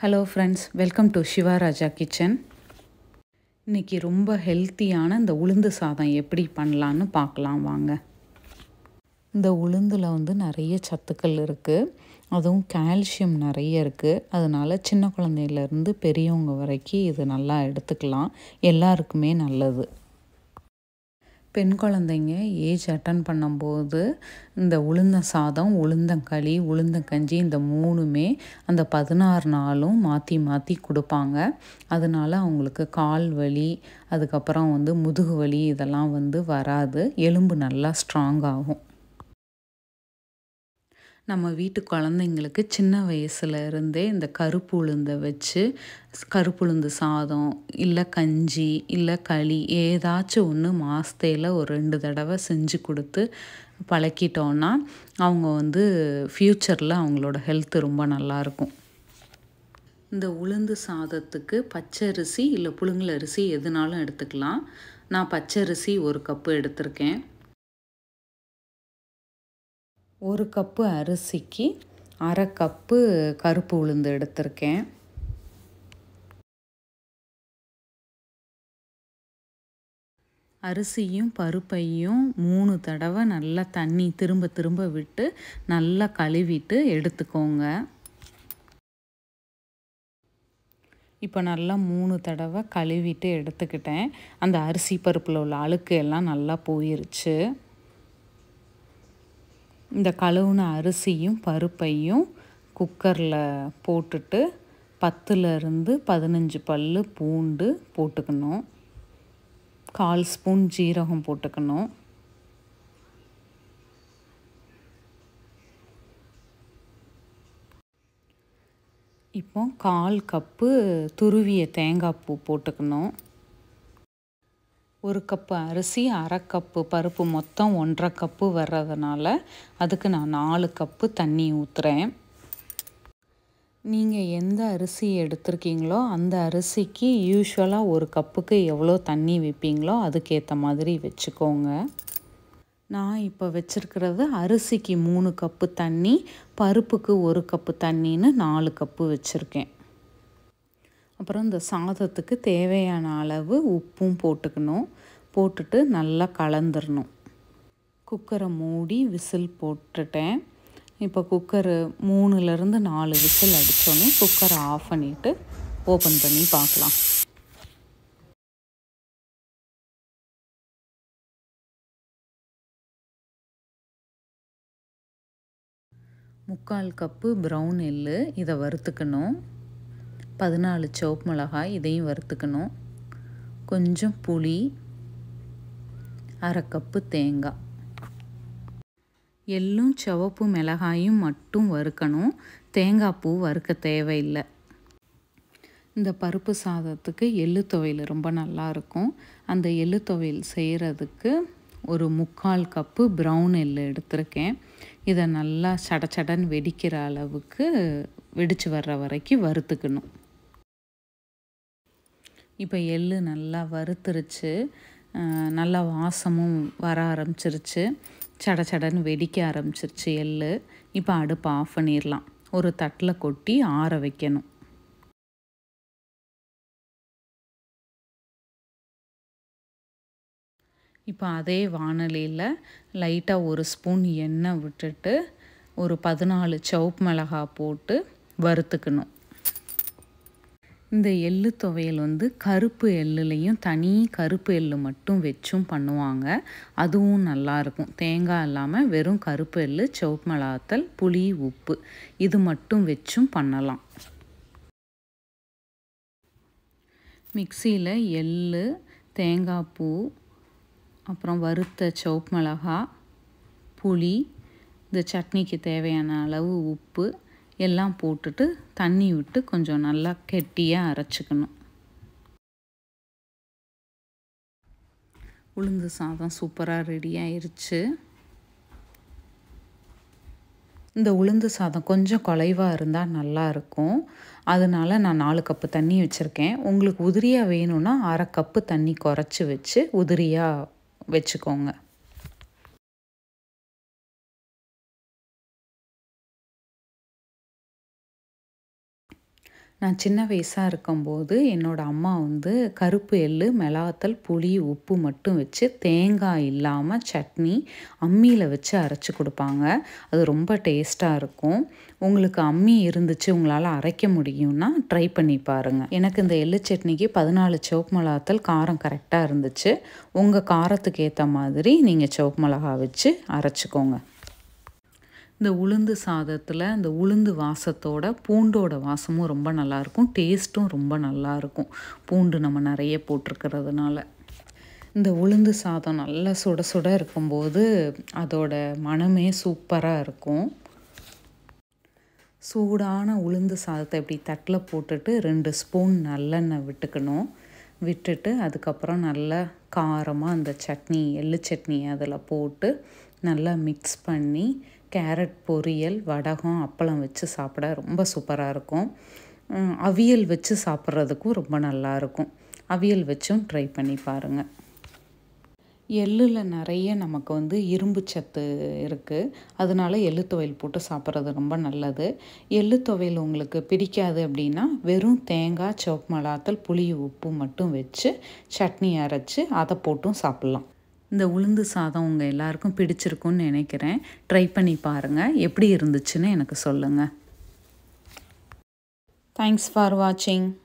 hello friends welcome to Sivaraja kitchen இன்றைக்கி ரொம்ப ஹெல்த்தியான இந்த உளுந்து சாதம் எப்படி பண்ணலான்னு பார்க்கலாம் வாங்க இந்த உளுந்தில் வந்து நிறைய சத்துக்கள் இருக்குது அதுவும் கால்சியம் நிறைய இருக்குது அதனால் சின்ன குழந்தையிலேருந்து பெரியவங்க வரைக்கும் இது நல்லா எடுத்துக்கலாம் எல்லாருக்குமே நல்லது பெண் குழந்தைங்க ஏஜ் அட்டன் பண்ணும்போது இந்த உளுந்த சாதம் உளுந்தங்களி உளுந்தங்கஞ்சி இந்த மூணுமே அந்த பதினாறு நாளும் மாற்றி மாற்றி கொடுப்பாங்க அதனால அவங்களுக்கு கால் வலி அதுக்கப்புறம் வந்து முதுகு வலி இதெல்லாம் வந்து வராது எலும்பு நல்லா ஸ்ட்ராங் ஆகும் நம்ம வீட்டு குழந்தைங்களுக்கு சின்ன வயசுல இருந்தே இந்த கருப்பு உளுந்தை வச்சு கருப்புளுந்து சாதம் இல்லை கஞ்சி இல்லை களி ஏதாச்சும் ஒன்று மாதத்தையில் ஒரு ரெண்டு தடவை செஞ்சு கொடுத்து பழக்கிட்டோன்னா அவங்க வந்து ஃப்யூச்சரில் அவங்களோட ஹெல்த் ரொம்ப நல்லாயிருக்கும் இந்த உளுந்து சாதத்துக்கு பச்சரிசி இல்லை புழுங்கல் அரிசி எதுனாலும் எடுத்துக்கலாம் நான் பச்சரிசி ஒரு கப்பு எடுத்திருக்கேன் ஒரு கப்பு அரிசிக்கு அரை கப்பு கருப்பு உளுந்து எடுத்திருக்கேன் அரிசியும் பருப்பையும் மூணு தடவை நல்லா தண்ணி திரும்ப திரும்ப விட்டு நல்லா கழுவிட்டு எடுத்துக்கோங்க இப்போ நல்லா மூணு தடவை கழுவிட்டு எடுத்துக்கிட்டேன் அந்த அரிசி பருப்பில் உள்ள அழுக்கு எல்லாம் நல்லா போயிருச்சு இந்த கழுவுன அரிசியும் பருப்பையும் குக்கரில் போட்டுட்டு பத்துலேருந்து பதினஞ்சு பல் பூண்டு போட்டுக்கணும் கால் ஸ்பூன் ஜீரகம் போட்டுக்கணும் இப்போ கால் கப்பு துருவிய தேங்காய் பூ போட்டுக்கணும் ஒரு கப்பு அரிசி அரை கப்பு பருப்பு மொத்தம் ஒன்றரை கப்பு வர்றதுனால அதுக்கு நான் நாலு கப்பு தண்ணி ஊற்றுறேன் நீங்கள் எந்த அரிசி எடுத்திருக்கீங்களோ அந்த அரிசிக்கு யூஸ்வலாக ஒரு கப்புக்கு எவ்வளோ தண்ணி வைப்பீங்களோ அதுக்கேற்ற மாதிரி வச்சுக்கோங்க நான் இப்போ வச்சுருக்கிறது அரிசிக்கு மூணு கப்பு தண்ணி பருப்புக்கு ஒரு கப்பு தண்ணின்னு நாலு கப்பு வச்சுருக்கேன் அப்புறம் இந்த சாதத்துக்கு தேவையான அளவு உப்பும் போட்டுக்கணும் போட்டுட்டு நல்லா கலந்துடணும் குக்கரை மூடி விசில் போட்டுட்டேன் இப்போ குக்கரு மூணுலேருந்து நாலு விசில் அடித்தோன்னே குக்கரை ஆஃப் பண்ணிவிட்டு ஓப்பன் பண்ணி பார்க்கலாம் முக்கால் கப்பு ப்ரௌன் எள்ளு இதை வறுத்துக்கணும் பதினாலு சிவப்பு மிளகாய் இதையும் வறுத்துக்கணும் கொஞ்சம் புளி அரை கப்பு தேங்காய் எள்ளும் சிவப்பு மிளகாயும் மட்டும் வறுக்கணும் தேங்காய் பூ வறுக்க தேவையில்லை இந்த பருப்பு சாதத்துக்கு எள்ளு துவையல் ரொம்ப நல்லாயிருக்கும் அந்த எள்ளு துவையல் செய்கிறதுக்கு ஒரு முக்கால் கப்பு ப்ரௌன் எள்ளு எடுத்திருக்கேன் இதை நல்லா சடச்சடன் வெடிக்கிற அளவுக்கு வெடித்து வர்ற வரைக்கும் வறுத்துக்கணும் இப்போ எள் நல்லா வறுத்துருச்சு நல்லா வாசமும் வர ஆரம்பிச்சிருச்சு சட சடன்னு வெடிக்க ஆரம்பிச்சிருச்சு எள் இப்போ அடுப்பை ஆஃப் பண்ணிடலாம் ஒரு தட்டில் கொட்டி ஆற வைக்கணும் இப்போ அதே வானலியில் லைட்டாக ஒரு ஸ்பூன் எண்ணெய் விட்டுட்டு ஒரு பதினாலு சவுப்பு மிளகாய் போட்டு வறுத்துக்கணும் இந்த எள்ளு துவையல் வந்து கருப்பு எள்ளுலேயும் தனி கருப்பு எள்ளு மட்டும் வச்சும் பண்ணுவாங்க அதுவும் நல்லாயிருக்கும் தேங்காய் இல்லாமல் வெறும் கருப்பு எள்ளு சிவப்பு மிளகாத்தல் புளி உப்பு இது மட்டும் வச்சும் பண்ணலாம் மிக்சியில் எள் தேங்காய் பூ அப்புறம் வறுத்த சிவப்பு மிளகா புளி இந்த சட்னிக்கு தேவையான அளவு உப்பு எல்லாம் போட்டுட்டு தண்ணி விட்டு கொஞ்சம் நல்லா கெட்டியாக அரைச்சிக்கணும் உளுந்து சாதம் சூப்பராக ரெடி ஆயிருச்சு இந்த உளுந்து சாதம் கொஞ்சம் குலைவாக இருந்தால் நல்லா இருக்கும் அதனால் நான் நாலு கப்பு தண்ணி வச்சுருக்கேன் உங்களுக்கு உதிரியாக வேணும்னா அரை கப்பு தண்ணி குறைச்சி வச்சு உதிரியாக வச்சுக்கோங்க நான் சின்ன வயசாக இருக்கும்போது என்னோடய அம்மா வந்து கருப்பு எள்ளு மிளகாத்தல் புளி உப்பு மட்டும் வச்சு தேங்காய் இல்லாமல் சட்னி அம்மியில் வச்சு அரைச்சி கொடுப்பாங்க அது ரொம்ப டேஸ்ட்டாக இருக்கும் உங்களுக்கு அம்மி இருந்துச்சு உங்களால் அரைக்க முடியும்னா ட்ரை பண்ணி பாருங்கள் எனக்கு இந்த எள்ளு சட்னிக்கு பதினாலு சிவப்பு மிளகாத்தல் காரம் கரெக்டாக இருந்துச்சு உங்கள் காரத்துக்கு ஏற்ற மாதிரி நீங்கள் சிவப்பு மிளகா வச்சு அரைச்சிக்கோங்க இந்த உளுந்து சாதத்தில் இந்த உளுந்து வாசத்தோட பூண்டோட வாசமும் ரொம்ப நல்லாயிருக்கும் டேஸ்ட்டும் ரொம்ப நல்லாயிருக்கும் பூண்டு நம்ம நிறைய போட்டிருக்கிறதுனால இந்த உளுந்து சாதம் நல்லா சுட சுட இருக்கும்போது அதோட மனமே சூப்பராக இருக்கும் சூடான உளுந்து சாதத்தை இப்படி தட்டில் போட்டுட்டு ரெண்டு ஸ்பூன் நல்லெண்ணெய் விட்டுக்கணும் விட்டுட்டு அதுக்கப்புறம் நல்லா காரமாக அந்த சட்னி எள்ளு சட்னி அதில் போட்டு நல்லா மிக்ஸ் பண்ணி கேரட் பொரியல் வடகம் அப்பளம் வச்சு சாப்பிட ரொம்ப சூப்பராக இருக்கும் அவியல் வச்சு சாப்பிட்றதுக்கும் ரொம்ப நல்லாயிருக்கும் அவியல் வச்சும் ட்ரை பண்ணி பாருங்கள் எள்ளில் நிறைய நமக்கு வந்து இரும்பு சத்து இருக்குது அதனால எள்ளு துவையல் போட்டு சாப்பிட்றது ரொம்ப நல்லது எள்ளு துவையல் உங்களுக்கு பிடிக்காது அப்படின்னா வெறும் தேங்காய் சிவப்பு மிளகாத்தல் புளி உப்பு மட்டும் வச்சு சட்னி அரைச்சி அதை போட்டும் சாப்பிட்லாம் இந்த உளுந்து சாதம் உங்கள் எல்லாருக்கும் பிடிச்சிருக்குன்னு நினைக்கிறேன் ட்ரை பண்ணி பாருங்கள் எப்படி இருந்துச்சுன்னு எனக்கு சொல்லுங்கள் தேங்க்ஸ் ஃபார் வாட்சிங்